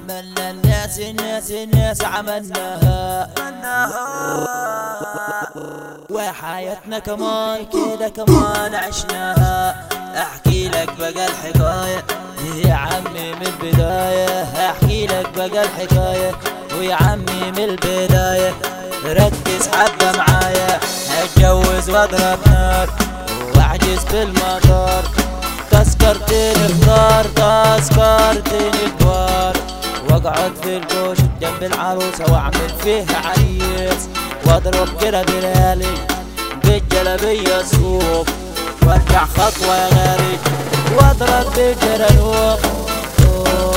عملنا الناس الناس الناس عملناها وحياتنا كمان كده كمان عشناها احكي لك بقى الحكاية يا عمي من البداية احكي لك بقى الحكاية ويا عمي من البداية ركز حبة معايا اتجوز واضرب نار واحجز في المطار تذكرتين اختار تذكرتين الدوار واقعد في الكوش جنب العروسة واعمل فيها عريس واضرب كده بلالي بالجلبية سوق وارجع خطوة يا غالي واضرب بالجرنوق